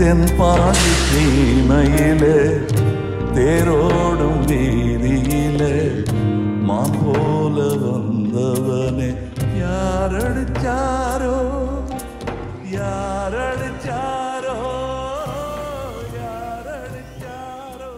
தென்பாண்டி சீமையிலே தேரோடும் வீதியிலே மான் போல வந்தவனே யாரடிச்சாரோ யாரடிச்சாரோ யாரடிச்சாரோ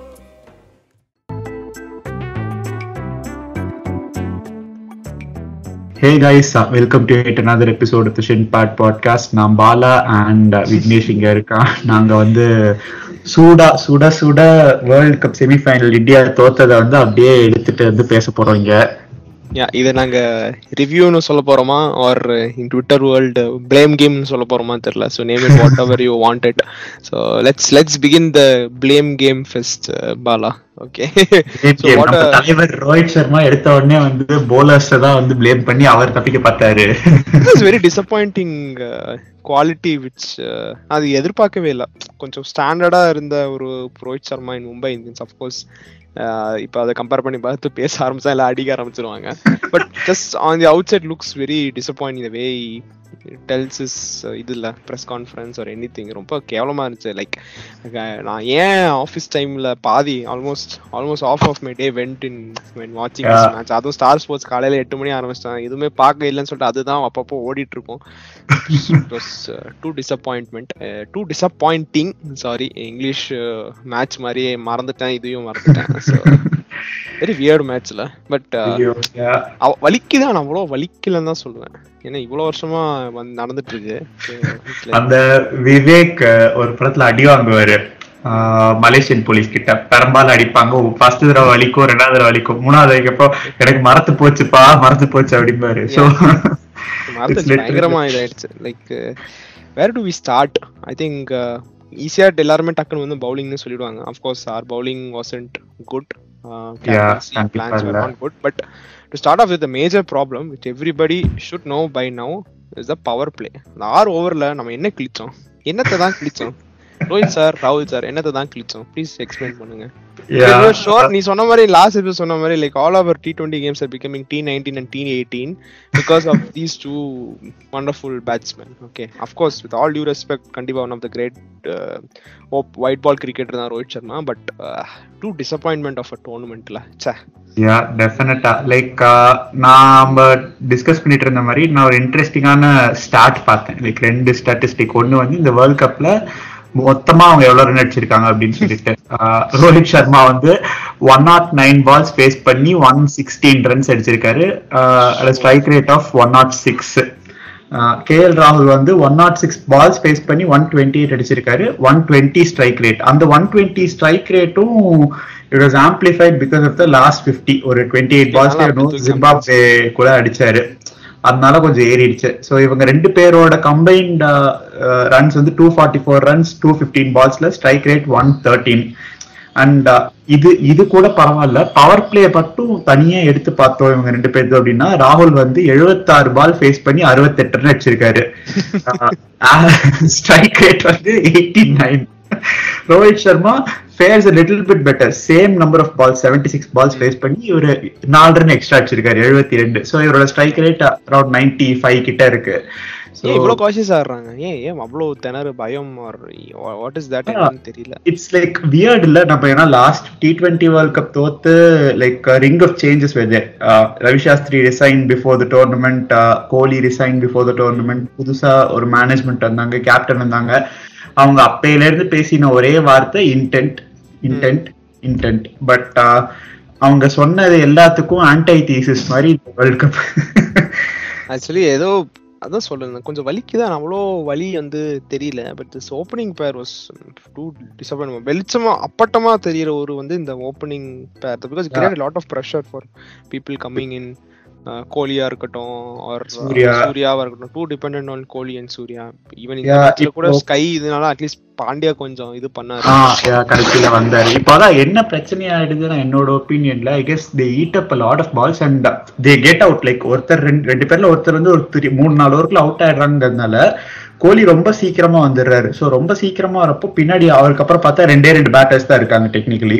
Hey guys, uh, welcome to yet another episode of the Shin Pad podcast. நான் பாலா அண்ட் விக்னேஷ் இங்க இருக்கான் நாங்க வந்து சூடா சுட சுட வேர்ல்ட் கப் செமிஃபைனல் இந்தியா தோத்ததை வந்து அப்படியே எடுத்துட்டு வந்து பேச போறோம் இங்க யா இதை நாங்க ரிவ்யூன்னு சொல்ல போறோமா or in Twitter world blame கேம்னு சொல்ல போறோமா தெரியல so name it whatever you want it so let's let's begin the blame game fest Bala okay நம்ம தலைவர் ரோஹித் சர்மா எடுத்த உடனே வந்து போலர்ஸ் தான் வந்து ப்ளேம் பண்ணி அவர் தப்பிக்க பார்த்தாரு is very disappointing quality which அது எதிர்பார்க்கவே இல்லை கொஞ்சம் ஸ்டாண்டர்டா இருந்த ஒரு Rohit Sharma in Mumbai Indians of course இப்போ அதை கம்பேர் பண்ணி பார்த்து பேச ஆரம்பிச்சா இல்லை அடிக்க ஆரம்பிச்சிருவாங்க but just on the outside looks very disappointing the way tells is இது இல்லை ப்ரெஸ் கான்ஃபரன்ஸ் ஒரு எனி திங் ரொம்ப கேவலமாக இருந்துச்சு லைக் நான் ஏன் ஆஃபீஸ் டைமில் பாதி almost almost off off my day went in when வாட்சிங் மேட்ச் அதுவும் ஸ்டார் ஸ்போர்ட்ஸ் காலையில் எட்டு மணி ஆரம்பிச்சிட்டேன் எதுவுமே பார்க்க இல்லைன்னு சொல்லிட்டு அதுதான் அப்பப்போ ஓடிட்டு இருக்கும் too disappointment too disappointing sorry English match மாதிரியே மறந்துட்டேன் இதையும் மறந்துட்டேன் ஸோ வெரி வியர்டு மேட்ச்ல பட் வலிக்குதான் நான் அவ்வளோ வலிக்கலன்னு தான் சொல்லுவேன் ஏன்னா இவ்வளவு வருஷமா வந்து நடந்துட்டு இருக்கு அந்த விவேக் ஒரு படத்துல அடி வாங்குவாரு மலேசியன் போலீஸ் கிட்ட பெரும்பாலும் அடிப்பாங்க ஃபர்ஸ்ட் தடவை வலிக்கும் ரெண்டாவது தடவை வலிக்கும் மூணாவது வரைக்கப்போ எனக்கு மறத்து போச்சுப்பா மறந்து போச்சு அப்படிம்பாரு ஸோ மறந்துச்சு பயங்கரமா இதாயிடுச்சு like where do we start I think ஈஸியா எல்லாருமே டக்குன்னு வந்து பவுலிங்னு சொல்லிடுவாங்க of course our bowling wasn't good plans were not good but to start off with the major problem which everybody should know by now is the power play இந்த ஆறு ஓவர்ல நம்ம என்ன கிழிச்சோம் என்னத்தை தான் கிழிச்சோம் ரோஹித் சார் ராகுல் சார் என்னத்தை தான் கிழிச்சோம் ப்ளீஸ் எக்ஸ்பிளைன் பண்ணுங்க ஷோர் நீ சொன்ன மாதிரி லாஸ்ட் எபிசோட் சொன்ன மாதிரி like all our T twenty games are becoming T nineteen and T eighteen because of these two wonderful batsman okay of course with all due respect கண்டிப்பா one of the great white ball cricketer தான் Rohit Sharma but too disappointment of a டோர்னமெண்ட்ல say yeah டெஃபினட்டா like நாம discuss பண்ணிட்டு இருந்த மாதிரி நான் ஒரு இன்ட்ரெஸ்டிங்கான ஸ்டார்ட் பார்த்தேன் லைக் ரெண்டு ஸ்டாட்டிஸ்டிக் ஒன்னு வந்து இந்த வேர்ல்ட் கப்ல மொத்தமா அவங்க எவ்வளவு ரன் அடிச்சிருக்காங்க அப்படின்னு சொல்லிட்டு ரோஹித் சர்மா வந்து one not nine balls face பண்ணி ஒன் சிக்ஸ்டீன் ரன்ஸ் அடிச்சிருக்காரு strike rate of one not six K L ராகுல் வந்து one not six balls face பண்ணி ஒன் டுவெண்ட்டி எயிட் அடிச்சிருக்காரு ஒன் டுவெண்ட்டி ஸ்ட்ரைக் ரேட் அந்த ஒன் டுவெண்ட்டி ஸ்ட்ரைக் ரேட்டும் it was amplified because of the last fifty ஒரு twenty eight balls Zimbabwe கூட அடிச்சாரு அதனால கொஞ்சம் ஏறிடுச்சு ஸோ இவங்க ரெண்டு பேரோட கம்பைன்ட் ரன்ஸ் வந்து two forty four runs two fifteen பால்ஸ்ல strike rate one thirteen and இது இது கூட பரவாயில்ல பவர் பிளே மட்டும் தனியா எடுத்து பார்த்தோம் இவங்க ரெண்டு பேருக்கு அப்படின்னா ராகுல் வந்து எழுபத்தாறு பால் ஃபேஸ் பண்ணி அறுபத்தெட்டு ரன் அடிச்சிருக்காரு ஸ்ட்ரைக் ரேட் வந்து eighty nine Rohit Sharma fares little bit better same number of ball seventy six balls face பண்ணி ஒரு நாலு ரன் எக்ஸ்ட்ரா அடிச்சிருக்காரு எழுபத்தி ரெண்டு ஸோ இவரோட strike rate around ninety five கிட்ட இருக்கு ஏன் இவ்வளவு காஷியஸ் ஆடுறாங்க ஏன் ஏன் அவ்வளவு திணறு பயம் வாட் இஸ் தட் தெரியல இட்ஸ் லைக் வியர்ட் இல்ல நம்ம ஏன்னா last T twenty world cup தோத்து like ring of changes whether Ravi Shastri resign before the tournament Kohli resign before the tournament புதுசா ஒரு மேனேஜ்மெண்ட் வந்தாங்க கேப்டன் வந்தாங்க அவங்க அப்பையில இருந்து பேசின ஒரே வார்த்தை இன்டென்ட் இன்டென்ட் இன்டென்ட் பட் அவங்க சொன்னது எல்லாத்துக்கும் ஆன்டை தீசிஸ் மாதிரி வேர்ல்ட் கப் ஆக்சுவலி ஏதோ அதான் சொல்றேன் கொஞ்சம் வலிக்கு தான் அவ்வளோ வலி வந்து தெரியல but this opening pair was too disappointment வெளிச்சமா அப்பட்டமா தெரியற ஒரு வந்து இந்த opening pair because create lot of pressure for people coming in கோலியா இருக்கட்டும் ஆர் சூர்யாவா இருக்கட்டும் to depend on Kohli and Surya even இந்த கூட ஸ்கை இதனால அட்லீஸ்ட் பாண்டியா கொஞ்சம் இது பண்ணாரு கடைசியில வந்தாரு இப்போ அதான் என்ன பிரச்சனை ஆயிடுதுன்னா என்னோட ஒப்பீனியன்ல I guess they eat up lot of balls and they get out like ஒருத்தர் ரெண்டு ரெண்டு பேர்ல ஒருத்தர் வந்து ஒரு த்ரீ மூணு நாலு ஓவருக்குள்ள அவுட் ஆயிடுறாங்கிறதுனால கோலி ரொம்ப சீக்கிரமா வந்துடுறாரு ஸோ ரொம்ப சீக்கிரமா வரப்போ பின்னாடி அவருக்கு அப்புறம் பார்த்தா ரெண்டே ரெண்டு பேட்டர்ஸ் தான் இருக்காங்க டெக்னிக்கலி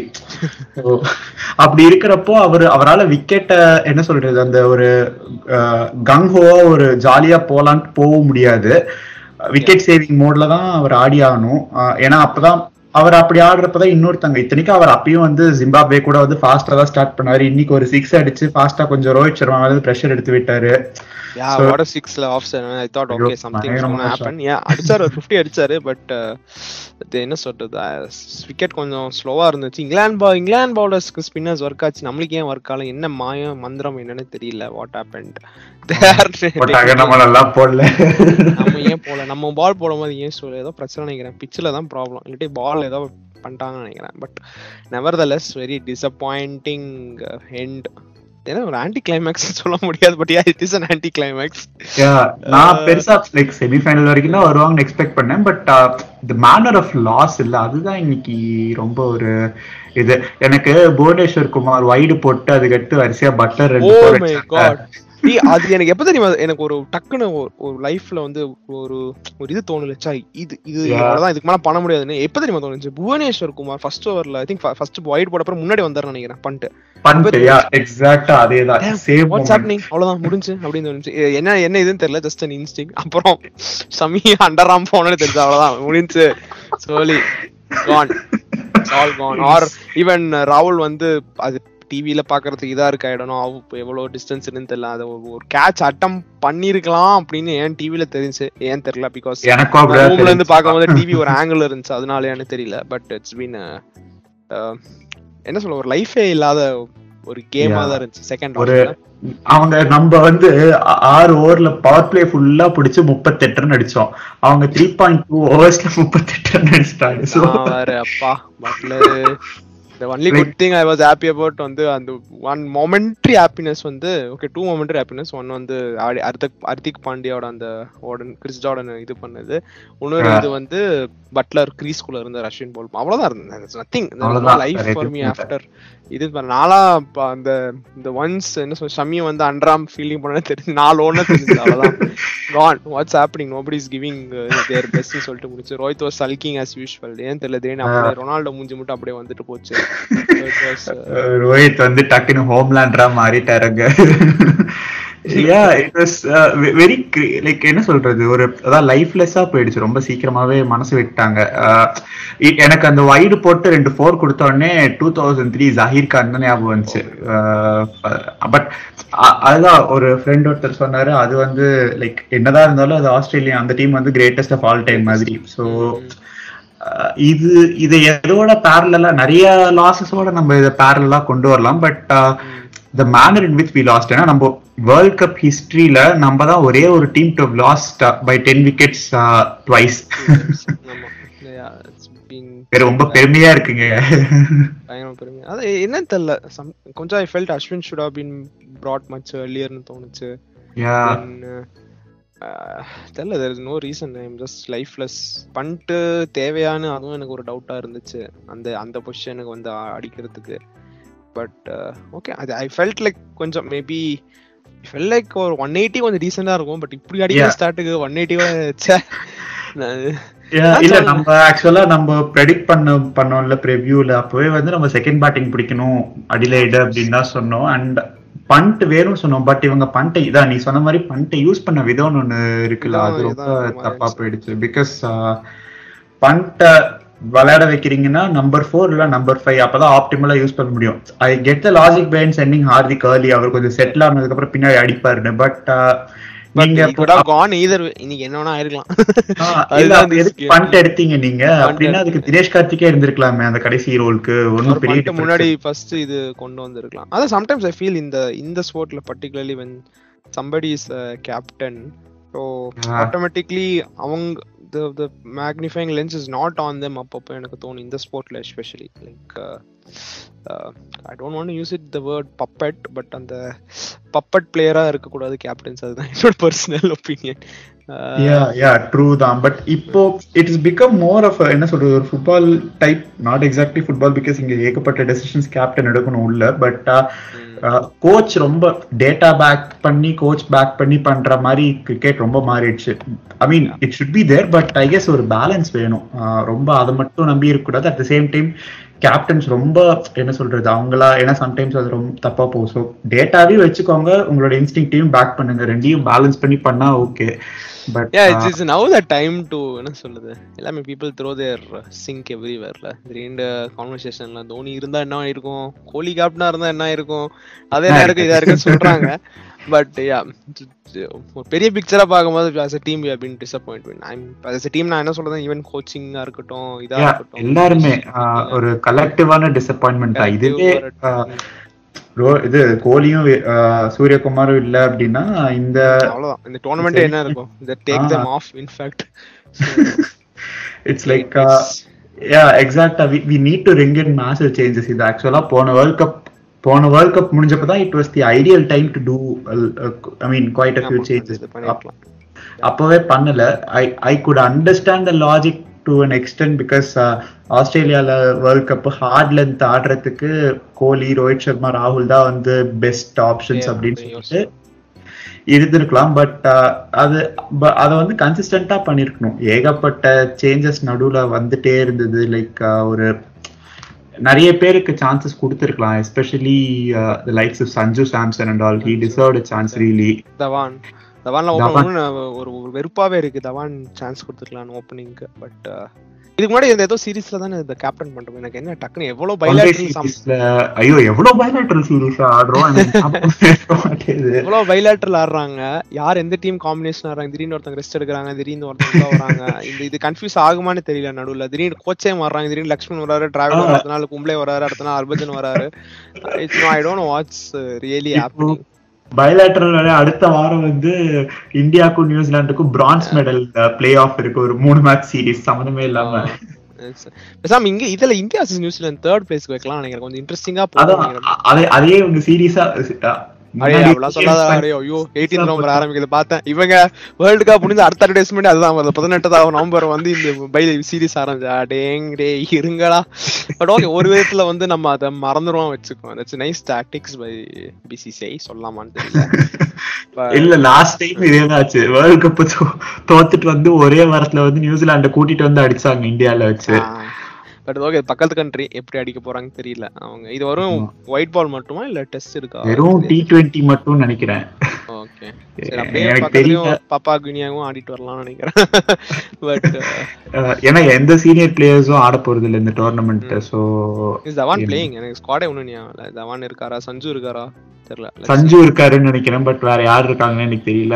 அப்படி இருக்கிறப்போ அவர் அவரால் விக்கெட்டை என்ன சொல்றது அந்த ஒரு கங்ஹோவா ஒரு ஜாலியா போலான்ட்டு போக முடியாது விக்கெட் சேவிங் மோட்ல தான் அவர் ஆடி ஆகணும் ஆஹ் ஏன்னா அப்பதான் அவர் அப்படி ஆடுறப்பதான் இன்னொருத்தங்க இத்தனைக்கும் அவர் அப்பயும் வந்து ஜிம்பாப்வே கூட வந்து ஃபாஸ்டா தான் ஸ்டார்ட் பண்ணாரு இன்னைக்கு ஒரு சிக்ஸ் அடிச்சு ஃபாஸ்டா கொஞ்சம் ரோஹித் சர்மா வந்து பிரஷர் எடுத்து விட்டாரு யா So- வாட் சிக்ஸ்ல ஆஃப் ஐ தாட் ஐயோ, ஓகே சம்திங் பயங்கரமான ஹேப்பன் யா அடிச்சாரு ஒரு ஃபிஃப்டி அடிச்சாரு பட் அது என்ன சொல்றது விக்கெட் கொஞ்சம் ஸ்லோவா இருந்துச்சு இங்கிலாந்து பா இங்கிலாந்து பவுலர்ஸ்க்கு ஸ்பின்னர்ஸ் ஒர்க் ஆச்சு நம்மளுக்கு ஏன் ஒர்க் ஆகல என்ன மாயம் மந்திரம் என்னன்னு தெரியல வாட் ஹேப்பன்ட் போட்டாங்க நம்ம நல்லா போடல நம்ம ஏன் போல நம்ம பால் போடும்போது ஏன் சொல்ல ஏதோ பிரச்சனை நினைக்கிறேன் பிச்சில் தான் ப்ராப்ளம் இல்லாட்டி பால் ஏதோ பண்ணிட்டாங்கன்னு நினைக்கிறேன் but nevertheless very disappointing end ஏன்னா ஒரு ஆன்டி கிளைமேக்ஸ் சொல்ல முடியாது but yeah it is an anti climax Yeah, நான் பெருசா லைக் செமிஃபைனல் வரைக்கும் தான் வருவாங்கன்னு எக்ஸ்பெக்ட் பண்ணேன் but the manner of loss இல்ல அதுதான் இன்னைக்கு ரொம்ப ஒரு இது எனக்கு புவனேஸ்வர் குமார் வைடு போட்டு அதுக்கடுத்து வரிசையா பட்லர் ஓ ரெண்டு four மை அடிச்சாங்க. காட் நீ அது எனக்கு எப்ப தெரியுமா எனக்கு ஒரு டக்குன்னு ஒரு- ஒரு லைஃப்ல வந்து ஒரு ஒரு இது தோணுச்சா இது இது Yeah. அவ்வளவுதான் இதுக்கு மேல பண்ண முடியாதுன்னு எப்ப தெரியுமா தோணுச்சு புவனேஸ்வர் குமார் ஃபர்ஸ்ட் ஓவர்ல ஐ திங்க் ஃபர்ஸ்ட் வைட் போட அப்புறம் முன்னாடி வந்தாரு நினைக்கிறேன் பண்ணிட்டு பண்ணிட்டு yeah, exact-ஆ அதேதான் சேம் வாட்ஸ் ஹேப்பனிங் அவ்வளவுதான் முடிஞ்சு அப்படின்னு தோணுச்சு எ- என்ன என்ன இதுன்னு தெரியல ஜஸ்ட் அன் இன்ஸ்டிங் அப்புறம் சமி அண்டராம் போனது தெரிஞ்சு அவ்வளவுதான் முடிஞ்சு சோலி gone all gone or even ராகுல் வந்து அது டிவில பாக்குறதுக்கு இதா இருக்க இடணும் அவ இப்ப எவ்வளவு டிஸ்டன்ஸ் தெரியல அதை ஒரு- ஒரு கேட்ச் அட்டம் பண்ணிருக்கலாம் அப்படின்னு ஏன் டிவில தெரிஞ்சு ஏன் தெரியல பிகாஸ் எனக்கும் அப்படிதான் ரூம்ல இருந்து தெரிஞ்சுச்சு. பார்க்கும்போது டிவி ஒரு ஆங்கிள் இருந்துச்சு அதனாலயான்னு தெரியல பட் இட்ஸ் பீன் என்ன சொல்ல ஒரு லைஃபே இல்லாத ஒரு கேமா Yeah. தான் இருந்துச்சு செகண்ட் ஒரு அவங்க நம்ம வந்து ஆ- ஆறு ஓவர்ல பவர் பிளே ஃபுல்லா பிடிச்சு முப்பத்தெட்டு ரன் அடிச்சோம் அவங்க த்ரீ பாயிண்ட் டூ ஓவர்ஸ்ல முப்பத்தெட்டு ரன் அடிச்சிட்டாங்க So, நான் வேற அப்பா Butler the only good thing I was happy about வந்து அந்த ஒன் momentary happiness வந்து okay two momentary happiness one வந்து ஆடி- ஹர்திக் ஹர்திக் பாண்டியாவோட அந்த ஓடன் கிறிஸ் ஜார்டன் இது பண்ணது இன்னொரு Yeah. இது வந்து பட்லர் கிரீஸ்குள்ள இருந்த ரஷ்யன் பால் அவ்வளவுதான் இருந்தது நத்திங் அவ்வளவுதான். லைஃப் வேற ஃபார் எதுவும் மீ இல்ல. ஆஃப்டர் இது இப்ப நாளா இப்ப அந்த இந்த ஒன்ஸ் என்ன சொல்ல ஷமி வந்து அண்ட்ராம் ஃபீலிங் பண்ண தெரிஞ்சு நாலு ஒன்னு தெரிஞ்சு அவ்வளவுதான் gone what's happening nobody is giving their best சொல்லிட்டு முடிச்சு Rohit was sulking as usual ஏன் தெரியல திடீர்னு அப்படியே ரொனால்டோ மூஞ்சி மட்டும் அப்படியே வந்துட்டு போச்சு So it was, uh, அஹ் ரோஹித் வந்து டக்குன்னு ஹோம்லேண்டரா மாறிட்டாருங்க yeah it was very like என்ன சொல்றது ஒரு அதான் லைஃப்லெஸ்ஸா போயிடுச்சு ரொம்ப சீக்கிரமாவே மனசு விட்டாங்க அஹ் இ- எனக்கு அந்த வைடு போட்டு ரெண்டு ஃபோர் கொடுத்த உடனே two thousand three Zaheer Khan தான் ஞாபகம் வந்துச்சு பட் அதுதான் ஒரு ஃப்ரெண்ட் ஒருத்தர் சொன்னாரு அது வந்து லைக் என்னதான் இருந்தாலும் அது ஆஸ்திரேலியா அந்த டீம் வந்து கிரேட்டஸ்ட் ஆஃப் ஆல் டைம் மாதிரி ஸோ அஹ் இது இது எதோட பேரலா நிறைய லாசஸோட நம்ம இதை பேரலா கொண்டு வரலாம் but the manner in which we lost ஏன்னா நம்ம வேர்ல்ட் கப் ஹிஸ்டரியில நம்ம தான் ஒரே ஒரு team to lost by ten wickets twice ஆமா. Yeah, it's been ரொம்ப பெருமையா இருக்குங்க பயங்கர பெருமையா அது என்னன்னு தெரியல some- கொஞ்சம் I felt Ashwin should have been brought much earlierன்னு தோணுச்சு யா Then, uh, தெரியல there is no reason I'm just lifeless பண்ணிட்டு தேவையான்னு அதுவும் எனக்கு ஒரு டவுட்டா இருந்துச்சு அந்த அந்த பொசிஷனுக்கு வந்து அ- அடிக்கிறதுக்கு பட் ஓகே அது ஐ ஃபெல்ட் லைக் கொஞ்சம் மேபி ஃபெல் லைக் ஒரு ஒன் எயிட்டி கொஞ்சம் டீசெண்டா இருக்கும் பட் இப்படி அடிக்கிற Yeah. ஸ்டார்ட்டுக்கு ஒன் எயிட்டி Yeah, இல்ல சொல்லுங்க. நம்ம ஆக்சுவலா நம்ம ப்ரெடிக்ட் பண்ண பண்ணோம்ல ப்ரிவியூல அப்பவே வந்து நம்ம செகண்ட் பேட்டிங் பிடிக்கணும் அடிலைடு அப்படின்னு தான் சொன்னோம் அண்ட் பண்ட் வேணும்னு சொன்னோம் பட் இவங்க பண்ட்டை இதான் நீ சொன்ன மாதிரி பண்ட்டை யூஸ் பண்ண விதம்னு ஒண்ணு இருக்குல்ல இதான், அது ரொம்ப இதான் தப்பா மாறிடுச்சு. போயிடுச்சு பிகாஸ் பண்ட்டை விளையாட வைக்கிறீங்கன்னா நம்பர் ஃபோர் இல்ல நம்பர் ஃபைவ் அப்பதான் ஆப்டிமலா யூஸ் பண்ண முடியும் I get the logic behind sending Hardik early அவர் கொஞ்சம் செட்டில் ஆனதுக்கு அப்புறம் பின்னாடி அடிப்பாருன்னு பட் பட் நீங்க could have gone either way. இன்னைக்கு என்ன வேணா ஆயிருக்கலாம் ஆ, இல்ல, அதுதான் அப்ப this எதுக்கு game. பண்ட் எடுத்தீங்க நீங்க Punt அப்படின்னா அதுக்கு எடுத்தீங்க. தினேஷ் கார்த்திகே இருந்திருக்கலாமே அந்த கடைசி ரோலுக்கு ஒன்னும் ஒரு பெரிய பண்ணிட்டு difference முன்னாடி இல்ல. ஃபர்ஸ்ட் இது கொண்டு வந்திருக்கலாம் அதான் சம்டைம்ஸ் ஐ ஃபீல் இந்த இந்த ஸ்போர்ட்ல particularly when somebody is captain so Yeah. Automatically அவங்க the the magnifying lens is not on them அப்பப்போ எனக்கு தோணும் இந்த ஸ்போர்ட்ல especially like I don't want use it the word puppet but அந்த பப்பட் பிளேயரா இருக்கக்கூடாது கேப்டன்ஸ் அதுதான் என்னோட personal opinion Yeah, yeah, true தான் பட் இப்போ it is become more of என்ன சொல்றது ஒரு football type not exactly football because இங்க ஏகப்பட்ட டெசிஷன்ஸ் கேப்டன் எடுக்கணும் உள்ள பட் கோச் ரொம்ப டேட்டா பேக் பண்ணி கோச் பேக் பண்ணி பண்ற மாதிரி கிரிக்கெட் ரொம்ப மாறிடுச்சு I mean it should be there but I guess ஒரு பேலன்ஸ் வேணும் ஆஹ் ரொம்ப அதை மட்டும் நம்பி இருக்கக்கூடாது at the same time captains ரொம்ப என்ன சொல்றது அவங்களா ஏன்னா சம்டைம்ஸ் அது ரொம்ப தப்பா போகும் ஸோ டேட்டாவையும் வச்சுக்கோங்க உங்களோட இன்ஸ்டிங்டையும் பேக் பண்ணுங்க ரெண்டையும் பேலன்ஸ் பண்ணி பண்ணா okay but yeah it's, it's now the time to என்ன சொல்லுது எல்லாமே people throw their sink everywhereல திடீர்னு கான்வர்சேஷன்ல தோனி இருந்தா என்ன இருக்கும் கோலி கேப்டனா இருந்தா என்ன இருக்கும் அதே என்ன இருக்கு இதா இருக்குன்னு சொல்றாங்க பட் யா ஒரு பெரிய பிக்சரா பார்க்கும்போது as a team we have been disappointed I'm as a team நான் என்ன சொல்றேன் ஈவன் கோச்சிங்கா இருக்கட்டும் இதா இருக்கட்டும் எல்லாருமே ஆஹ், ஒரு கலெக்டிவான டிசப்பாயின்மெண்ட் தான் இதுவே ஆஹ், ரோ- இது கோலியும் ஆஹ், சூரியகுமாரும் இல்ல அப்படின்னா இந்த அவ்வளவுதான் இந்த டோர்னமெண்ட் என்ன இருக்கும் இந்த take them off in fact it's like yeah எக்ஸாக்டா we need to bring in massive changes இது ஆக்சுவலா போன வேர்ல்ட் கப் போன வேர்ல்ட் கப் முடிஞ்சப்ப தான் it was the ideal time to do I mean quite a few changes பண்ணிருக்கலாம் அப்பவே பண்ணல I I could understand the logic to an extent because ஆஸ்திரேலியால வேர்ல்ட் கப் ஹார்ட் லென்த் ஆடுறதுக்கு கோலி ரோஹித் சர்மா ராகுல் தான் வந்து பெஸ்ட் ஆப்ஷன்ஸ் Yeah, அப்படின்னு அப்படி சொல்லிட்டு இருந்திருக்கலாம் பட் அது ப- அதை வந்து கன்சிஸ்டண்டா பண்ணிருக்கணும் ஏகப்பட்ட சேஞ்சஸ் நடுவுல வந்துட்டே இருந்தது லைக் ஒரு நிறைய பேருக்கு சான்சஸ் கொடுத்துருக்கலாம் especially the likes of Sanju Samson and all he deserved chance really Dhawan தவான்ல தவான். ஓப்பன் ஒரு ஒரு வெறுப்பாவே இருக்கு தவான் சான்ஸ் கொடுத்துக்கலாம் ஓப்பனிங்க்கு பட் இதுக்கு முன்னாடி இந்த ஏதோ சீரிஸ்ல தானே இந்த கேப்டன் பண்றோம் எனக்கு என்ன டக்குன்னு எவ்வளவு பைலாட்ரல் சீரீஸ்ல ஐயோ எவ்வளவு பயலாட்டல் சீரீஸ் ஆடுறோம் எனக்கு ஞாபகம் இருக்க மாட்டேங்குது எவ்வளவு பைலாட்ரல் ஆடுறாங்க யார் எந்த டீம் காம்பினேஷன் ஆடுறாங்க திடீர்னு ஒருத்தங்க ரெஸ்ட் எடுக்கிறாங்க திடீர்னு ஒருத்தங்க வராங்க இந்த இது கன்ஃபியூஸ் ஆகுமான்னு தெரியல நடுவுல திடீர்னு கோச்சே மாறுறாங்க திடீர்னு லக்ஷ்மண் வராரு டிராவல் ஆ. அடுத்த நாள் கும்ப்ளே வராரு அடுத்த நாள் ஹர்பஜன் வராரு it's I don't what's really happening bilateral அடுத்த வாரம் வந்து இந்தியாவுக்கும் நியூசிலாந்துக்கும் பிரான்ஸ் மெடல் பிளே ஆஃப் இருக்கு ஒரு மூணு மேட்ச் சீரிஸ் சம்மந்தமே இல்லாம பேசாம இங்க இதுல இந்தியா vs நியூசிலாந்து தேர்ட் பிளேஸ்க்கு வைக்கலாம் நினைக்கிறேன் கொஞ்சம் இன்ட்ரெஸ்டிங்கா அதான் போகும் அ- அதே அதே இவங்க சீரியஸா அடே அப்படிலாம் சொல்லாத அடே ஐயோ எயிட்டீன் நவம்பர் ஆரம்பிக்குது பார்த்தேன் இவங்க வேர்ல்டு கப் முடிஞ்சு அடுத்த டேஸ் முன்னாடி அதுதான் வருது பதினெட்டாவது நவம்பர் வந்து இந்த பை சீரிஸ் ஆரம்பிச்சு அடேங் டே இருங்கடா பட் ஓகே ஒரு விதத்துல வந்து நம்ம அதை மறந்துருவோம் வச்சுக்கோம் that's nice tactics by BCCI சொல்லலாமான்னு தெரியல But- இல்ல லாஸ்ட் டைம் இதேதான் ஆச்சு வேர்ல்ட் கப் தோத்துட்டு வந்து ஒரே வாரத்துல வந்து நியூசிலாண்ட கூட்டிட்டு வந்து அடிச்சாங்க இந்தியால வச்சு பட் ஓகே பக்கத்து கண்ட்ரி எப்படி அடிக்க போறாங்க தெரியல அவங்க இது வரும் ஒயிட் பால் மட்டுமா இல்ல டெஸ்ட் இருக்கா வெறும் டி டுவெண்ட்டி மட்டும் நினைக்கிறேன் ஓகே சரி அப்படியே எனக்கு பக்கத்துலயும் தெரியல. பாப்பா குனியாவும் ஆடிட்டு வரலாம்னு நினைக்கிறேன் பட் அஹ் ஏன்னா எந்த சீனியர் பிளேயர்ஸும் ஆட போறது இல்ல இந்த tournament so is Dhawan playing எனக்கு ஸ்குவாடே ஒன்றும் ஞாபகம் இல்ல தவான் இருக்காரா சஞ்சு இருக்காரா தெரியல சஞ்சு இருக்காருன்னு நினைக்கிறேன் பட் வேற யார் இருக்காங்கன்னு எனக்கு தெரியல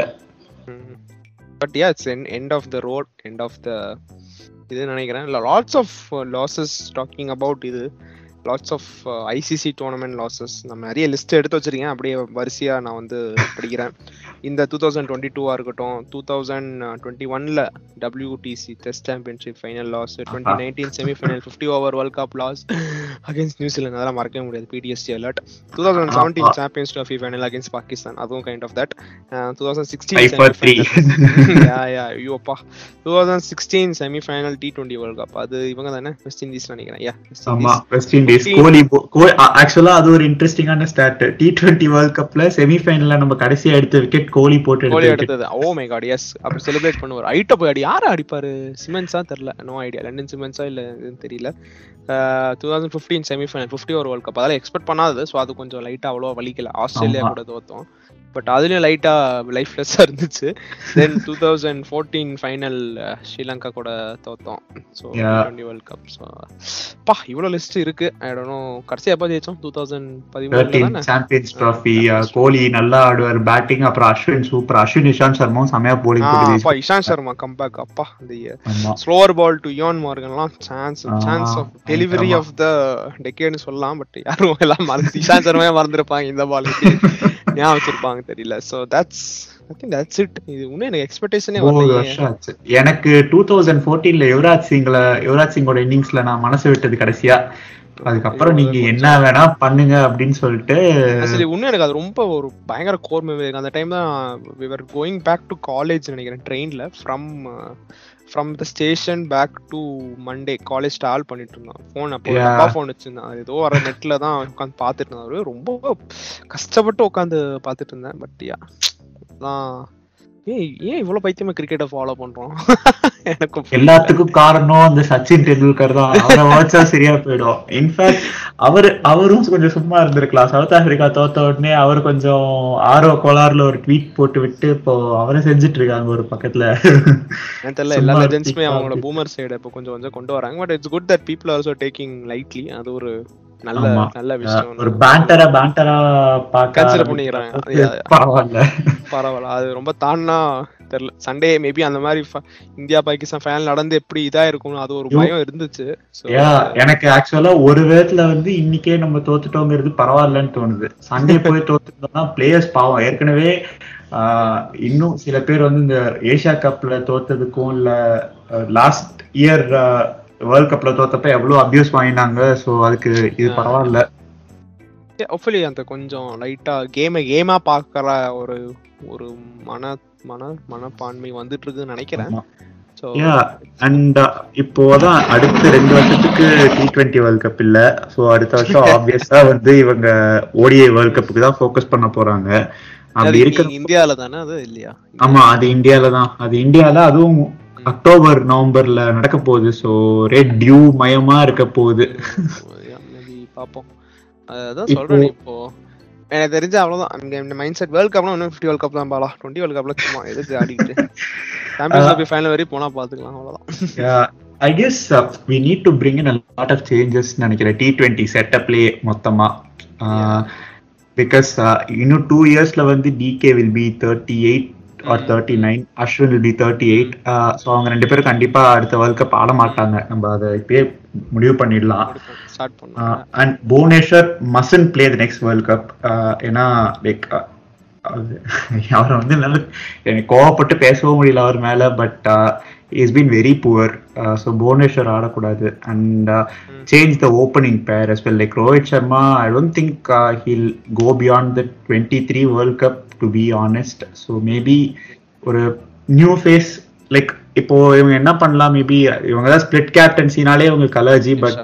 but yeah it's end of the road end of the இது நினைக்கிறேன் இல்லை lots of losses talking about இது lots of ICC tournament losses நம்ம நிறைய லிஸ்ட் எடுத்து வச்சிருக்கேன் அப்படியே வரிசையா நான் வந்து படிக்கிறேன் இந்த டூ தௌசண்ட் டுவெண்ட்டி டூவா இருக்கட்டும் டூ தௌசண்ட் டுவெண்ட்டி ஒன்ல WTC test championship final loss twenty nineteen semifinal fifty over world cup loss against நியூசிலாந்து அதெல்லாம் மறக்கவே முடியாது PTSD alert two thousand seventeen champions trophy final against Pakistan அதுவும் kind of that two thousand Five for three. Sixteen yeah yeah ஐயோப்பா two thousand sixteen semifinal T twenty world cup அது இவங்க தானே west Indies நினைக்கிறேன் யா ஆமா west Indies கோலி ஆக்சுவலா அது ஒரு இன்ட்ரெஸ்டிங்கான ஸ்டார்ட் டி டுவெண்ட்டி வேர்ல்ட் கப்ல செமிஃபைனல்ல நம்ம கடைசியா எடுத்த விக்கெட் கோலி போட்டு கோலி எடுத்த wicket. எடுத்தது ஓ மை காட் எஸ் அப்ப செலிப்ரேட் பண்ணுவார் ஐட்ட போய் அடி யார அடிப்பாரு சிமெண்ட்ஸா தெரியல நோ ஐடியா லண்டன் சிமெண்ட்ஸா இல்ல எதுன்னு தெரியல two thousand fifteen semifinal fifty over world cup அதெல்லாம் எக்ஸ்பெக்ட் பண்ணாதது ஸோ அது கொஞ்சம் லைட்டா அவ்வளோ வலிக்கல ஆஸ்திரேலியா ஆமா. கூட தோத்தோம் பட் அதுலயும் லைட்டா லைஃப்லெஸ்ஸா இருந்துச்சு then two thousand fourteen final Sri கூட தோத்தோம் so Yeah. Twenty world cup so பா இவ்வளோ லிஸ்ட் இருக்கு ஐ டோன்ட் கடைசி எப்போ ஜெயிச்சோம் டூ தௌசண்ட் பதிமூணுல 13 தானே சாம்பியன்ஸ் ட்ராஃபி கோலி நல்லா ஆடுவார் பேட்டிங் அப்புறம் அஸ்வின் சூப்பர் அஸ்வின் இஷாந்த் சர்மாவும் செமையா போலிங் ஆ, போட்டு அப்பா வீசி- இஷாந்த் சர்மா கம்பேக் அப்பா இந்த ஆமா. ஸ்லோவர் பால் டு யோன் மார்கன்லாம் சான்ஸ் ஆ, சான்ஸ் ஆஃப் டெலிவரி பயங்கரமா. ஆஃப் த டெக்கேட்னு சொல்லலாம் பட் யாரும் எல்லாம் மறந்து இஷாந்த் சர்மாவே மறந்துருப்பாங்க இந்த பால் ஞாபகம் வச்சிருப்பாங்க தெரியல so that's I think that's it இது இன்னும் எனக்கு எக்ஸ்பெக்டேஷனே ஒன்பது வரலையே வருஷம் ஆச்சு எனக்கு டூ தௌசண்ட் ஃபோர்டீன்ல யுவராஜ் சிங்ல யுவராஜ் சிங்கோட இன்னிங்ஸ்ல நான் மனசு விட்டது கடைசியா அதுக்கப்புறம் நீங்க என்ன வேணா பண்ணுங்க அப்படின்னு சொல்லிட்டு ஆக்சுவலி இன்னும் எனக்கு அது ரொம்ப ஒரு பயங்கர கோர் மெமரி அந்த டைம் தான் we were going back to college நினைக்கிறேன் ட்ரெயின்ல from from the station back to Monday college travel பண்ணிட்டு இருந்தோம் ஃபோன் அப்போ Yeah. அப்பா ஃபோன் வச்சிருந்தேன் அது ஏதோ வர நெட்ல தான் உட்காந்து பார்த்துட்டு இருந்தேன் அவரு ரொம்ப கஷ்டப்பட்டு உட்காந்து பார்த்துட்டு இருந்தேன் பட் யா தான் ஏய் ஏன் இவ்வளவு பைத்தியமா கிரிக்கெட்டை ஃபாலோ பண்றோம் எனக்கு புரியல. எல்லாத்துக்கும் காரணம் அந்த சச்சின் டெண்டுல்கர் தான் அவரை வச்சா சரியா போயிடும் இன்ஃபேக்ட் அவரு அவரும் கொஞ்சம் சும்மா இருந்திருக்கலாம் சவுத் ஆப்பிரிக்கா தோத்த உடனே அவர் கொஞ்சம் ஆர்வ கோளாறுல ஒரு ட்வீட் போட்டு விட்டு இப்போ அவரை செஞ்சுட்டு இருக்காங்க ஒரு பக்கத்துல எனக்கு தெரியல எல்லா சும்மா லெஜெண்ட்ஸுமே இருக்கா அவங்களோட அப்படி. பூமர் சைடு இப்போ கொஞ்சம் கொஞ்சம் கொண்டு வராங்க but it's good that people also taking lightly அது ஒரு நல்ல ஆமா. நல்ல விஷயம் ஒரு பேண்டரா பேண்டரா பாக்க Consider ஆரம்பிச்சா பண்ணிக்கிறாங்க. வந்து அது- பரவாயில்ல பரவாயில்ல அது ரொம்ப தாண்டா தெரியல சண்டே மேபி அந்த மாதிரி ஃப- இந்தியா பாகிஸ்தான் ஃபைனல் நடந்து எப்படி இதா இருக்கும்னு அது ஒரு யோ. பயம் இருந்துச்சு So, யா எனக்கு ஆக்சுவலா ஒரு விதத்துல வந்து இன்னைக்கே நம்ம தோத்துட்டோங்கிறது பரவாயில்லன்னு தோணுது சண்டே போய் தோத்துட்டோம்னா பிளேயர்ஸ் பாவம் ஏற்கனவே ஆஹ், இன்னும் சில பேர் வந்து இந்த ஏசியா கப்ல தோத்ததுக்கும் இல்ல லாஸ்ட் இயர் வேர்ல்ட் கப்ல தோத்தப்ப எவ்வளவு அபியூஸ் வாங்கினாங்க சோ அதுக்கு இது பரவாயில்ல ஹோப்ஃபுல்லி அந்த கொஞ்சம் லைட்டா கேமை கேமா பாக்குற ஒரு ஒரு மன மன மனப்பான்மை வந்துட்டு இருக்குன்னு நினைக்கிறேன் ஆமா. ஸோ யா அண்ட் இப்போதான் அடுத்த ரெண்டு வருஷத்துக்கு டி டுவெண்ட்டி வேர்ல்ட் கப் இல்ல சோ அடுத்த வருஷம் ஆப்வியஸா வந்து இவங்க ஓடிஐ வேர்ல்ட் கப்புக்கு தான் ஃபோக்கஸ் பண்ண போறாங்க அப்படி இருக்க இந்தியால தானே அது இல்லையா ஆமா அது இந்தியால தான் அது இந்தியால அதுவும் அக்டோபர் நவம்பர்ல நடக்க போகுது சோ ஒரே டியூ மயமா இருக்க போகுது மேபி பாப்போம் அதான் சொல்றேன் இப்போ எனக்கு தெரிஞ்ச அவ்வளவுதான் அங்க இந்த மைண்ட் செட் வேர்ல்ட் கப்லாம் இன்னும் ஃபிஃப்டி வேர்ல்ட் கப் தான் பாலா டுவெண்ட்டி வேர்ல்ட் கப்ல சும்மா எதுக்கு ஆடிட்டு சாம்பியன்ஸ் ட்ராஃபி ஃபைனல் வரையும் போனா பாத்துக்கலாம் அவ்வளவுதான் I guess we need to bring in lot of changes நினைக்கிறேன் டி டுவெண்ட்டி செட்டப்லயே மொத்தமா பிகாஸ் இன்னும் டூ இயர்ஸ்ல வந்து DK will be thirty eight or thirty nine Ashwin will be thirty eight so அவங்க ரெண்டு பேரும் கண்டிப்பா அடுத்த வேர்ல்ட் கப் ஆட மாட்டாங்க நம்ம அதை இப்பயே முடிவு பண்ணிடலாம் ஸ்டார்ட் பண்ணோம் and Bhuvneshwar mustn't play the next world cup ஏன்னா லைக் அவரை வந்து நல்ல எனக்கு கோவப்பட்டு பேசவும் முடியல அவர் மேல but is been very poor so Bhuvneshwar ஆடக்கூடாது and change the opening pair as well like Rohit Sharma I don't think he'll go beyond the twenty three world cup to be honest so maybe ஒரு நியூ ஃபேஸ் லைக் இப்போ இவங்க என்ன பண்ணலாம் maybe இவங்க தான் split கேப்டன்சினாலே இவங்க கலர்ஜி but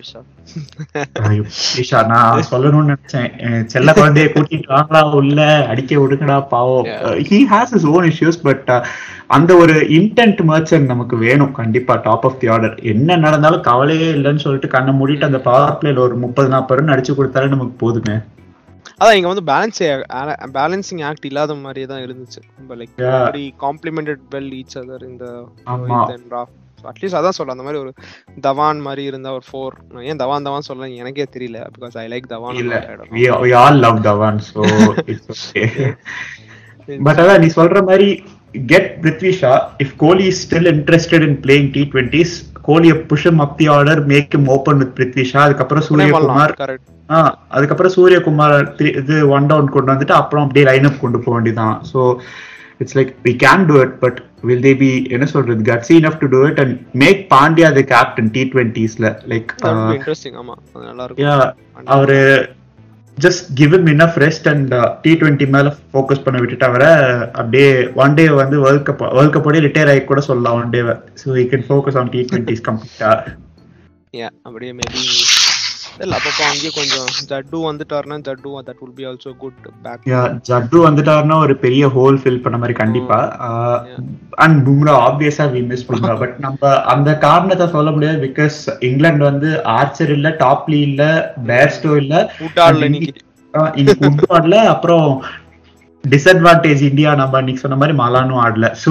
ஐயோ, ஈஷா நான் சொல்லணும்னு நினைச்சேன் என் செல்ல குழந்தைய கூட்டிட்டு வாங்களா உள்ள அடிக்க விடுங்கடா பாவம் he has his own issues but அந்த ஒரு இன்டென்ட் மர்ச்சன்ட் நமக்கு வேணும் கண்டிப்பா டாப் ஆஃப் தி ஆர்டர் என்ன நடந்தாலும் கவலையே இல்லைன்னு சொல்லிட்டு கண்ணை மூடிட்டு அந்த பவர் பிளேல ஒரு முப்பது நாற்பது ரன் அடிச்சு கொடுத்தாலே நமக்கு போதுமே அதான் இங்க வந்து பேலன்ஸ் பேலன்சிங் ஆக்ட் இல்லாத மாதிரியே தான் இருந்துச்சு ரொம்ப like Yeah. Very complemented well each other இந்த ஆமா. அட்லீஸ்ட் அதான் சொல்ல அந்த மாதிரி ஒரு தவான் மாதிரி இருந்தா ஒரு ஃபோர் ஏன் தவான் தவான் சொல்ல எனக்கே தெரியல பிகாஸ் ஐ லைக் தவான் இல்ல we we all love Dhawan so it's okay but அதான் நீ சொல்ற மாதிரி get Prithvi Shaw if Kohli is still interested in playing T twenties கோலியை push him up the order make him open with Prithvi Shaw அதுக்கப்புறம் சூரியகுமார் கரெக்ட் ஆ அதுக்கப்புறம் சூரியகுமார் த்ரீ- இது ஒன் டவுன் கொண்டு வந்துட்டு அப்புறம் அப்படியே லைன் அப் கொண்டு போக வேண்டியதான் so it's like we can do it but will they be என்ன சொல்றது guts enough to do it and make Pandya the captain T டுவெண்ட்டிஸ்ல லைக் இன்ட்ரெஸ்டிங் ஆமா அது நல்லா இருக்கும் யா அவரு just give him enough rest and T twenty மேல focus பண்ண விட்டுட்டு அவரை அப்படியே ஒன் டே வந்து வேர்ல்ட் கப் வேர்ல்ட் கப்போடய ரிட்டையர் ஆகி கூட சொல்லலாம் one day so you can focus on T twenties கம்ப்ளீட்டா யா அப்படியே மேபி இல்ல அப்பப்போ அங்கேயே கொஞ்சம் ஜட்டு வந்துட்டாருன்னா Jaddu that will be also good back yeah Jaddu வந்துட்டாருன்னா ஒரு பெரிய ஹோல் ஃபில் பண்ண மாதிரி கண்டிப்பா அண்ட் பும்ரா ஆப்வியஸா வி மிஸ் பும்ரா பட் நம்ம அந்த காரணத்தை சொல்ல முடியாது பிகாஸ் இங்கிலாந்து வந்து ஆர்ச்சர் இல்ல டாப்லி இல்ல பேர்ஸ்டோ இல்ல கூட்டாடல இன்னைக்கு ஆஹ் இன்னைக்கு உட்டு ஆடல அப்புறம் டிஸ்அட்வான்டேஜ் இந்தியா நம்ம இன்னைக்கு சொன்ன மாதிரி மலானும் ஆடல சோ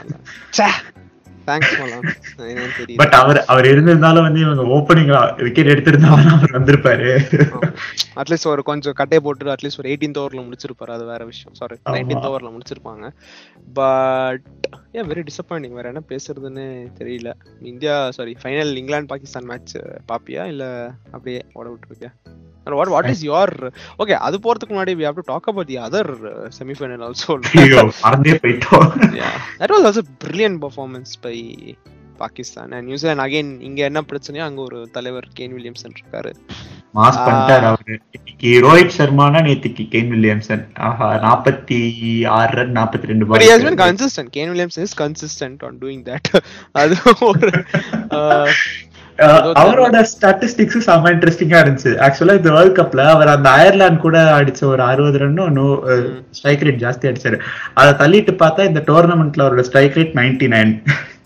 தேங்க்ஸ் மலாம் என்னன்னு தெரியுது பட் அவர் அவர் இருந்திருந்தாலும் வந்து இவங்க ஓப்பனிங் விக்கெட் எடுத்திருந்தாலும் அவர் வந்திருப்பாரு அட்லீஸ்ட் ஒரு கொஞ்சம் கட்டையை போட்டு அட்லீஸ்ட் ஒரு எயிட்டீன்த் ஓவர்ல முடிச்சிருப்பாரு அது வேற விஷயம் சாரி ஆமா. நைன்டீன்த் ஓவர்ல முடிச்சிருப்பாங்க பட் ஏன் வெரி டிசப்பாயிண்டிங் வேற என்ன பேசுறதுன்னு தெரியல India sorry final England Pakistan match பாப்பியா இல்ல அப்படியே ஓட விட்டுருக்கியா what what is your okay அது போறதுக்கு முன்னாடி we have to talk about the other uh, semi-final also ஐயோ மறந்தே போயிட்டோம் yeah that was also brilliant performance by Pakistan and New Zealand again இங்க என்ன பிரச்சனையோ அங்க ஒரு தலைவர் கேன் வில்லியம்சன் இருக்காரு மாஸ் பண்ணிட்டாரு அவரு இன்னைக்கு ரோஹித் சர்மானா நேத்துக்கு கேன் வில்லியம்சன் ஆஹா நாற்பத்தி ஆறு ரன் நாற்பத்தி ரெண்டு but has been consistent Kane Williamson is consistent on doing that அது ஒரு அஹ், அவரோட ஸ்டாட்டிஸ்டிக்ஸ் செம்ம இன்ட்ரெஸ்டிங்கா இருந்துச்சு ஆக்சுவலா இந்த வேர்ல்ட் கப்ல அவர் அந்த அயர்லாந்து கூட அடிச்ச ஒரு அறுபது ரன்னும் நோ ஸ்ட்ரைக் ரேட் ஜாஸ்தி அடிச்சாரு அதை தள்ளிட்டு பார்த்தா இந்த டோர்னமெண்ட்ல அவரோட strike rate ninety nine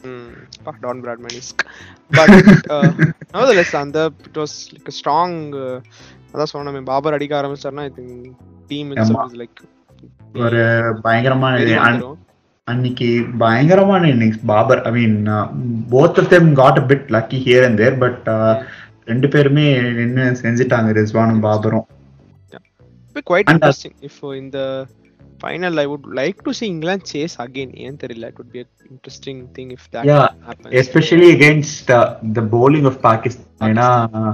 Don Bradman is but nevertheless அந்த இட் வாஸ் லைக் ஸ்ட்ராங் அதான் சொன்னமே பாபர் அடிக்க ஆரம்பிச்சாருன்னா ஐ திங்க் டீம் ஆமா. இட்ஸ் லைக் ஒரு பயங்கரமான இது. அன்- அன்னைக்கு பயங்கரமான innings Babar I mean both of them got a bit lucky here and there but ரெண்டு பேருமே நின்னு செஞ்சுட்டாங்க ரிஸ்வானும் பாபரும் குவைட் And, uh, இன்ட்ரெஸ்டிங் இப்போ இந்த final I would like to see England chase again ஏன் தெரியல it would be a interesting thing if that Yeah, happens especially against the bowling of Pakistan ஏன்னா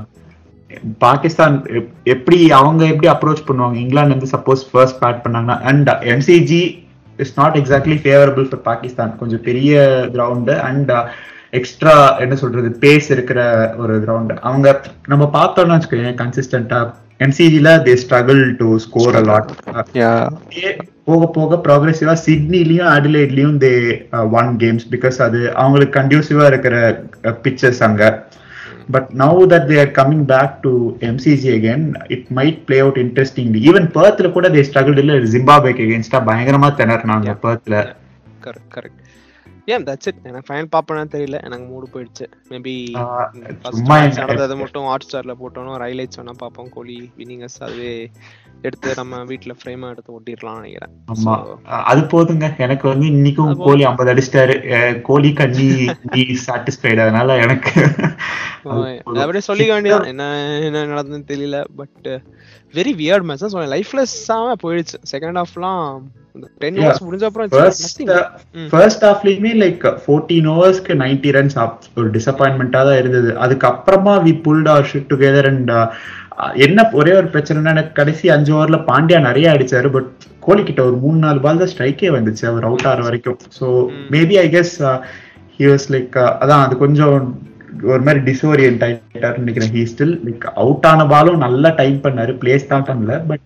பாகிஸ்தான் எப்- எப்படி அவங்க எப்படி அப்ரோச் பண்ணுவாங்க இங்கிலாந்து வந்து சப்போஸ் ஃபர்ஸ்ட் பேட் பண்ணாங்கன்னா and MCG is not exactly favourable for Pakistan கொஞ்சம் பெரிய கிரவுண்டு அண்ட் எக்ஸ்ட்ரா என்ன சொல்றது பேஸ் இருக்கிற ஒரு கிரவுண்டு அவங்க நம்ம பார்த்தோம்னு வச்சுக்கோங்க கன்சிஸ்டன்டா எம்சிஜில they struggle to score a lot yeah அப்படியே போக போக ப்ராக்ரெசிவா சிட்னிலையும் அடிலைட்லயும் தே ஒன் கேம்ஸ் பிகாஸ் அது அவங்களுக்கு கண்டியூசிவா இருக்கிற பிக்சர்ஸ் அங்க but now that they are coming back to MCG again it might play out interestingly even பர்த்ல கூட தே ஸ்ட்ரகிள் இல்ல ஜிம்பாபேக்கு அகேன்ஸ்டா பயங்கரமா திணறினாங்க பர்த்ல கரெக்ட் கரெக்ட் ஏன் தட்ஸ் இட் எனக்கு ஃபைனல் பாப்பேனா தெரியல எனக்கு மூடு போயிடுச்சு மேபி ஆஹ் ஃபர்ஸ்ட் சும்மா மேட்ச் என்ன- நடந்தது மட்டும் ஹாட் ஸ்டார்ல போட்டோம் ஹைலைட்ஸ் வேணா பார்ப்போம் கோலி வின்னிங்கர்ஸ் அதுவே எடுத்து நம்ம வீட்ல ஃப்ரேமா எடுத்து ஒட்டிடலாம்னு நினைக்கிறேன் ஆமா So, அஹ் அது போதுங்க எனக்கு வந்து இன்னைக்கும் அது கோலி 50 அடிச்சிட்டாரு அஹ் கோலி கண்ணி நீ சாட்டிஸ்ஃபைடு அதனால எனக்கு அது போதும். அப்படியே சொல்லிக்க வேண்டியதான் என்ன என்ன நடந்ததுன்னு தெரியல பட் வெரி வியர்ட் மேட்ச் தான் சொன்னேன் லைஃப்லெஸ்ஸாம போயிடுச்சு செகண்ட் ஹாஃப்லாம் டென் Yeah. ஓவர்ஸ் முடிஞ்ச அப்புறம் it's first nothing. Hmm. First ஹாஃப்லயுமே லைக் ஃபோர்டீன் ஓவர்ஸ்க்கு நைன்டி ரன்ஸ் ஒரு டிசப்பாயின்மெண்டா தான் இருந்தது அதுக்கப்புறமா we pulled our shit together and என்ன ஒரே ஒரு பிரச்சனைனா எனக்கு கடைசி அஞ்சு ஓவர்ல பாண்டியா நிறைய அடிச்சாரு பட் கோலி கிட்ட ஒரு மூணு நாலு பால் தான் ஸ்ட்ரைக்கே வந்துச்சு அவர் அவுட் ஆகிற வரைக்கும் so maybe I guess he was like அதான் அது கொஞ்சம் ஒரு மாதிரி டிசோரியன்ட் ஆயிட்டாருன்னு நினைக்கிறேன் ஹீ ஸ்டில் லைக் அவுட் ஆன பாலும் நல்லா டைம் பண்ணாரு பிளேஸ் தான் பண்ணல பட்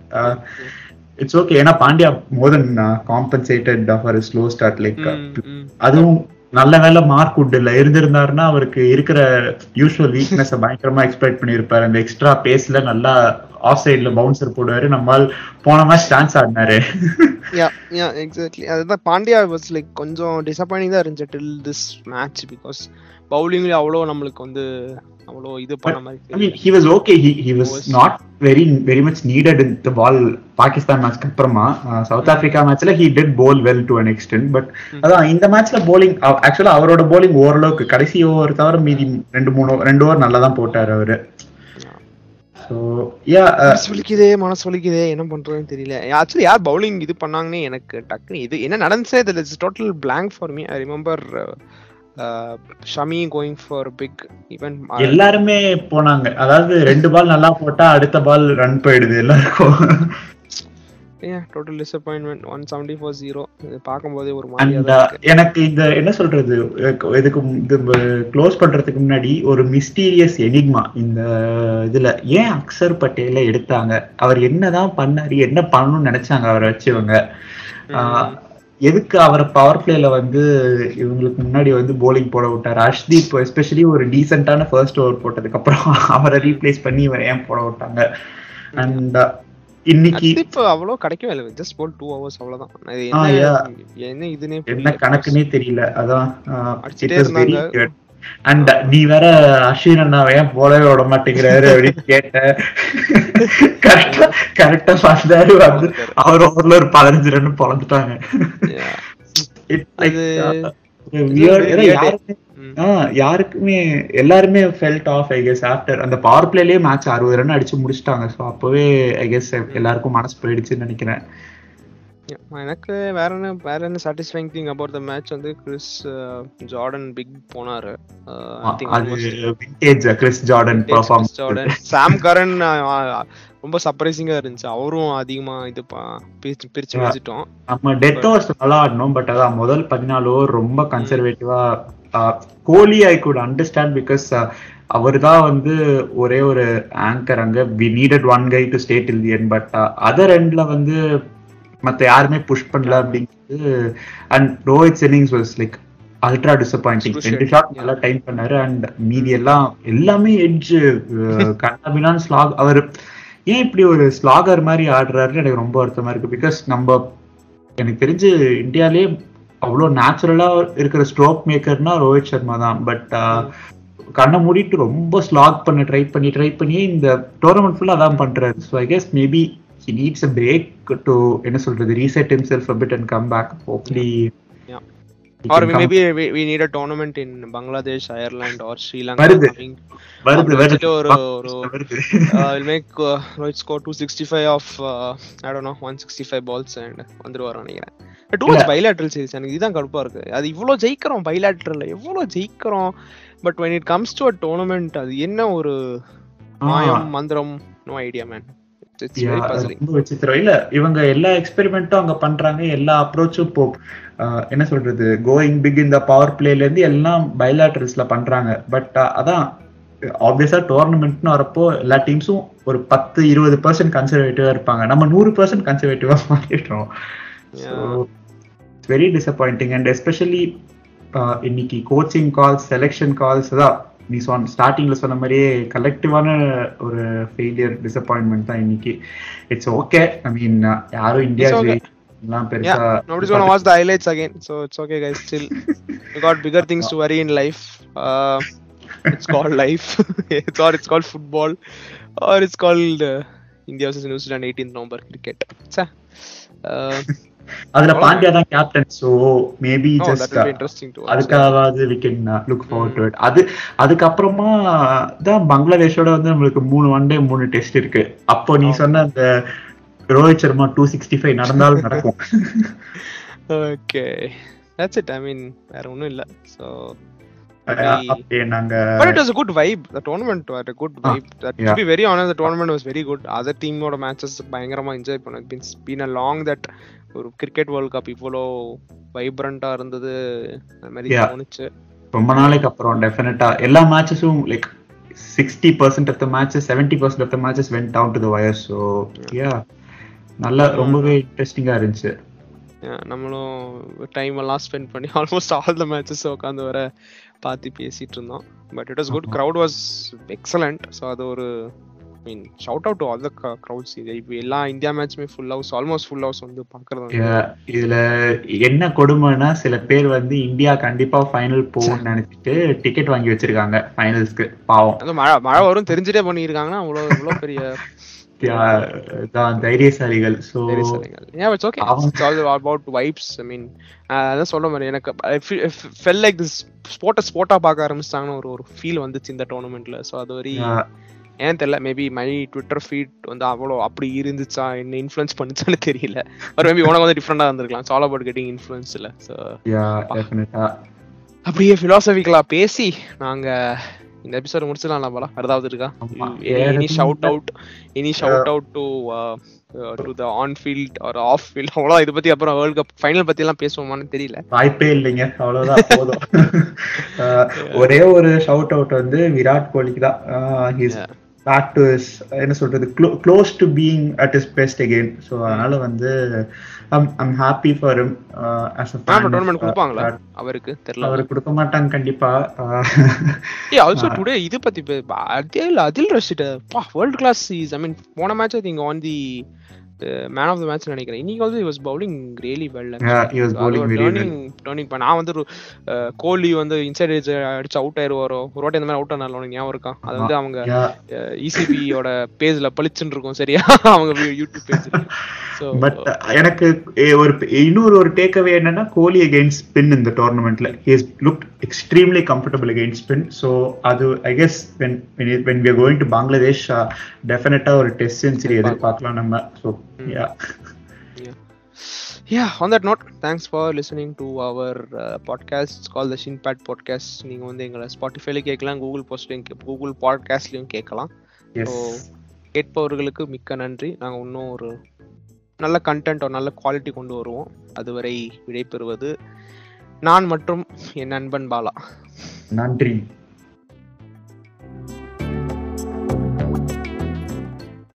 இட்ஸ் ஓகே ஏன்னா Pandya more then compensated for slow start like hmm, hmm. அதுவும் நல்ல வேலை மார்க் உட்ல இருந்திருந்தாருன்னா அவருக்கு இருக்கிற யூஸ்வல் வீக்னஸ் பயங்கரமா எக்ஸ்பெக்ட் பண்ணியிருப்பாரு அந்த எக்ஸ்ட்ரா பேஸ்ல நல்லா ஆஃப் சைட்ல பவுன்சர் போடுவாரு நம்மால் போன மேட்ச் டான்ஸ் ஆடினாரு யா யா எக்ஸாக்ட்லி அதுதான் பாண்டியா வாஸ் லைக் கொஞ்சம் டிசப்பாயிண்டிங் தான் இருந்துச்சு டில் திஸ் மேட்ச் பிகாஸ் பவுலிங்ல அவ்வளோ நம்மளுக்கு வந்து அவ்வளோ இது பண்ண மாதிரி I mean, he was okay. He he was Was- not very very much needed in the ball. Pakistan மேட்ச்க்கு அப்புறமா சவுத் ஆப்பிரிக்கா மேட்ச்ல he did bowl well to an extent but அதான் இந்த மேட்ச்ல bowling ஆக்சுவலா அவரோட bowling ஓரளவுக்கு கடைசி ஓவர் தவிர மீதி ரெண்டு மூணு ரெண்டு ஓவர் நல்லா தான் போட்டாரு அவரு ஸோ யா மனசு வலிக்குதே மனசு வலிக்குதே என்ன பண்றதுன்னு தெரியல ஆக்சுவலி யார் பவுலிங் இது பண்ணாங்கன்னு எனக்கு டக்குனு இது என்ன நடந்துச்சே தெரியல it's total blank for me I remember Shami going for big even எல்லாருமே போனாங்க அதாவது ரெண்டு பால் நல்லா போட்டா அடுத்த பால் ரன் போயிடுது எல்லாருக்கும் ஏன் total disappointment one seventy four zero இது பார்க்கும்போதே ஒரு மாதிரியா அண்ட் தான் இருக்கு எனக்கு இந்த என்ன சொல்றது அஹ் இதுக்கு மு- இது க்ளோஸ் பண்றதுக்கு முன்னாடி ஒரு மிஸ்டீரியஸ் எனிக்மா இந்த இதுல ஏன் அக்சர் பட்டேல எடுத்தாங்க அவர் என்னதான் பண்ணாரு என்ன பண்ணணும்னு நினைச்சாங்க அவரை வச்சவங்க ஆஹ் எதுக்கு அவரை பவர் பிளேல வந்து இவங்களுக்கு முன்னாடி வந்து போலிங் போட விட்டாரு அஷ்தீப் எஸ்பெஷலி ஒரு டீசென்டான ஃபர்ஸ்ட் ஓவர் போட்டதுக்கு அப்புறம் அவரை ரீப்ளேஸ் பண்ணி இவரை ஏன் போட விட்டாங்க அண்ட் இன்னைக்கு இப்போ அவ்வளோ கிடைக்கவே இல்லை ஜஸ்ட் போல் டூ ஹவர்ஸ் அவ்வளோதான் இது ஆ, என்ன yeah. என்ன இதுனே என்ன கணக்குன்னே தெரியல அதான் அடிச்சிட்டே இருந்தாங்க. அண்ட் நீ வேற அஸ்வின் அண்ணாவை ஏன் போலவே விட மாட்டேங்கிறாரு அப்படின்னு கேட்ட கரெக்டா கரெக்டா வந்தாரு வந்து அவர் ஓவர்ல ஒரு பதினஞ்சு ரன் பொழந்துட்டாங்க It's like, அது- uh, weird. ஏன்னா weird. யாருமே ஆ, யாருக்குமே எல்லாருமே felt off I guess after அந்த பவர் பிளேலயே மேட்ச் அறுபது ரன் அடிச்சு முடிச்சிட்டாங்க ஸோ அப்பவே ஐ கெஸ் எல்லாருக்கும் மனசு போயிடுச்சுன்னு நினைக்கிறேன் எனக்கு வேற என்ன வேற என்ன satisfying thing about the match வந்து கிறிஸ் ஜார்டன் பிக் போனாரு ஐ திங்க் அது vintage Chris Jordan perform Jordan Sam Curran ரொம்ப சர்ப்ரைசிங்கா இருந்துச்சு அவரும் அதிகமா இது ப- பிரிச்சு பிரிச்சு வச்சுட்டோம் நம்ம டெத் ஓவர்ஸ் நல்லா ஆடணும் பட் அதான் முதல் பதினாலு ஓவர் ரொம்ப கன்சர்வேட்டிவா Kohli I could understand because அவர் தான் வந்து ஒரே ஒரு ஆங்கர் அங்க we needed one guy to stay till end but other எண்ட்ல வந்து மத்த யாருமே புஷ் பண்ணல அப்படிங்கிறது and Rohit innings was like ultra disappointing Crucial. ரெண்டு ஷாட் நல்லா டைம் பண்ணாரு அண்ட் மீதி எல்லாம் எல்லாமே எட்ஜ் கண்ணாபினான் ஸ்லாக் அவர் ஏன் இப்படி ஒரு ஸ்லாகர் மாதிரி ஆடுறாருன்னு எனக்கு ரொம்ப வருத்தமா இருக்கு பிகாஸ் நம்ம எனக்கு தெரிஞ்சு இந்தியாலே அவ்வளோ நேச்சுரலா இருக்கிற ஸ்ட்ரோக் மேக்கர்னா ரோஹித் சர்மா தான் பட் கண்ணை மூடிட்டு ரொம்ப ஸ்லாக் பண்ண ட்ரை பண்ணி ட்ரை பண்ணி இந்த டோர்னமெண்ட் ஃபுல்லா அதான் பண்றாரு so I guess maybe he needs a break to என்ன சொல்றது reset himself a bit and come back hopefully Yeah. he Or can come- maybe we, we need a tournament in Bangladesh, Ireland, or Sri Lanka. வருது. having- வருது அப்படி வருது வச்சுட்டு ஒரு- ஒரு- வருது uh, will make uh, Rohit score 265 of uh, I don't know 165 balls and வந்துருவாரு நினைக்கிறேன் டூ மச் பைலாட்ரல் சீரிஸ் எனக்கு இதுதான் கடுப்பா இருக்கு அது இவ்வளோ ஜெயிக்கிறோம் பைலாட்ரல்ல எவ்வளோ ஜெயிக்கிறோம் but when it comes to a tournament அது என்ன ஒரு மாயம் மந்திரம் no idea man it's Yeah, very அது பசிலிங் ரொம்ப விசித்திரம் இல்ல இவங்க எல்லா எக்ஸ்பெரிமெண்ட்டும் அங்க பண்றாங்க எல்லா அப்ரோச்சும் இப்போ ஆஹ், என்ன சொல்றது கோயிங் பிக் இந்த பவர் பிளேல இருந்து எல்லாம் பைலாட்டரல்ஸ்ல பண்றாங்க பட் அதான் ஆப்வியஸா டோர்னமெண்ட்னு வரப்போ எல்லா டீம்ஸும் ஒரு பத்து இருபது பர்சன்ட் கன்சர்வேட்டிவா இருப்பாங்க நம்ம நூறு பர்சன்ட் கன்சர்வேட்டிவா மாறிடுறோம் வெரி டிசப்பாயிண்டிங் அண்ட் எஸ்பெஷலி இன்னைக்கு கோச்சிங் கால்ஸ் செலெக்ஷன் கால்ஸ் தான் நீ சொன்ன ஸ்டார்டிங்ல சொன்ன மாதிரியே கலெக்டிவான ஒரு ஃபெயிலியர் டிசப்பாயின்மெண்ட் தான் இன்னைக்கு இட்ஸ் ஓகே ஐ மீன் யாரும் இந்தியா It's okay. எல்லாம் Yeah, பெருசா nobody's gonna watch the highlights again, so it's okay, guys. Still, we got bigger things to worry in life. Uh, it's called life, it's or it's called football, or it's called uh, India versus New Zealand 18th November cricket. Cha. Uh, அதுல பாண்டியா தான் captain so maybe oh, that just will be interesting to watch. அதுக்காவது we can look forward to it அது அதுக்கப்புறமா தான் பங்களாதேஷோட வந்து நம்மளுக்கு மூணு one day மூணு டெஸ்ட் இருக்கு அப்போ நீ சொன்ன அந்த Rohit Sharma two sixty five நடந்தாலும் நடக்கும் Okay, that's it. I mean, வேற ஒண்ணும் இல்ல. So, அஹ் அப்படியே நாங்க but it was a good vibe. The tournament was a good Ah, vibe. That, yeah. To be very honest, the tournament was very good. Other team ஓட matches பயங்கரமா enjoy பண்ணோம். It's been, been a long that ஒரு cricket world cup இவ்வளோ வைப்ரண்டா இருந்தது அந்த மாதிரி Yeah. தோணுச்சு ரொம்ப நாளைக்கு அப்புறம் டெஃபினட்டா எல்லா மேட்சஸும் like sixty percent of the matches seventy percent of the matches went down to the wire so yeah நல்லா ரொம்பவே இன்ட்ரெஸ்டிங்கா இருந்துச்சு Yeah, நம்மளும் டைம் எல்லாம் ஸ்பெண்ட் பண்ணி ஆல்மோஸ்ட் ஆல் த மேட்சஸ் உட்காந்து வர பார்த்து பேசிட்டு இருந்தோம் பட் இட் வாஸ் குட் ஆமா. க்ரௌட் வாஸ் எக்ஸலண்ட் ஸோ அது ஒரு mean shout out to all the crowds இது இப்போ எல்லா இந்தியா மேட்ச்மே full house almost full house வந்து பார்க்கறது வந்து Yeah, இதுல என்ன கொடுமைன்னா சில பேர் வந்து இந்தியா கண்டிப்பா ஃபைனல் போகும்னு நினைச்சிட்டு டிக்கெட் வாங்கி வச்சிருக்காங்க ஃபைனல்ஸ்க்கு பாவம் அது மழை மழை வரும் தெரிஞ்சுட்டே பண்ணியிருக்காங்கன்னா அவ்வளோ இவ்வளோ பெரிய Yeah, தான் தைரியசாலிகள் ஸோ Yeah, it's okay. அவன்- It's all about vibes. I mean, uh, அதான் சொல்ல மாதிரி எனக்கு ஃபெல் லைக் திஸ் ஸ்போர்ட்டை ஸ்போர்ட்டா பார்க்க ஆரம்பிச்சிட்டாங்கன்னு ஒரு ஒரு ஃபீல் வந்துச்சு இந்த டோர்னமெண்ட்ல ஸோ அது வரை ஏன் தெரியல மேபி மை ட்விட்டர் ஃபீட் வந்து அவ்வளோ அப்படி இருந்துச்சா என்ன இன்ஃப்ளூயன்ஸ் பண்ணுச்சான்னு தெரியல ஒரு மேபி உனக்கு வந்து டிஃப்ரெண்டாக இருந்திருக்கலாம் சால் அபவுட் கெட்டிங் இன்ஃப்ளூயன்ஸ் இல்லை ஸோ யா டெஃபினட்டா அப்படியே ஃபிலாசபிக்கலா பேசி நாங்க இந்த எபிசோட் முடிச்சிடலாம் போல வேறதாவது இருக்கா ஆமா. எனி வேற shout out any shout out to to the on field or off field அவ்வளோ இதை பத்தி அப்புறம் வேர்ல்ட் கப் ஃபைனல் பத்தி எல்லாம் பேசுவோமான்னு தெரியல வாய்ப்பே இல்லைங்க அவ்வளவுதான் போதும் அஹ், ஒரே ஒரு ஷவுட் அவுட் வந்து விராட் கோலிக்கு தான் ஹிஸ் Yeah. பேக் டு என்ன சொல்றது close to being at his best again so அதனால வந்து I'm happy for him as a ஆமா டோர்னமெண்ட் கொடுப்பாங்களா அவருக்கு தெரியல அவர் கொடுக்க மாட்டாங்க கண்டிப்பா அஹ், ஏ ஆல்சோ டுடே இது பத்தி பே- அதில் அதில் ரஷிட் பா world class is I mean போன match I think on the man of the match நினைக்கிறேன் இன்னைக்கு also was bowling really well Yeah, he was bowling very well. Turning turning பண்ண நான் வந்து ஒரு, அஹ், கோலி வந்து இன்சைட் ஏஜ் அடிச்சு அவுட் ஆயிருவாரோ ஒரு வாட்டி இந்த மாதிரி அவுட் ஆனால உனக்கு ஞாபகம் இருக்கான் அது வந்து அவங்க yeah. இசிபியோட பேஜ்ல பளிச்சுன்னு இருக்கும் சரியா அவங்க யூடியூப் பேஜ் ஸோ பட் எனக்கு eh, ஒரு இன்னொரு ஒரு டேக் அவே என்னன்னா கோலி அகெயின்ஸ்ட் ஸ்பின் இந்த டோர்னமெண்ட்ல he look extremely comfortable against spin so அது I guess when when we going to Bangladesh டெஃபினட்டா ஒரு டெஸ்ட் செஞ்சுரி எதிர்பார்க்கலாம் நம்ம so yeah Yeah, on that note, thanks for listening to our uh, podcast. It's called the Shinpad Podcast. நீங்க வந்து எங்களை ஸ்பாட்டிஃபைல கேட்கலாம் Google போஸ்ட்லையும் Google பாட்காஸ்ட்லையும் கேட்கலாம் எஸ் ஸோ கேட்பவர்களுக்கு மிக்க நன்றி நாங்கள் இன்னும் ஒரு நல்ல கண்டென்ட் ஒரு நல்ல குவாலிட்டி கொண்டு வருவோம் அதுவரை விடைபெறுவது நான் மற்றும் என் நண்பன் பாலா நன்றி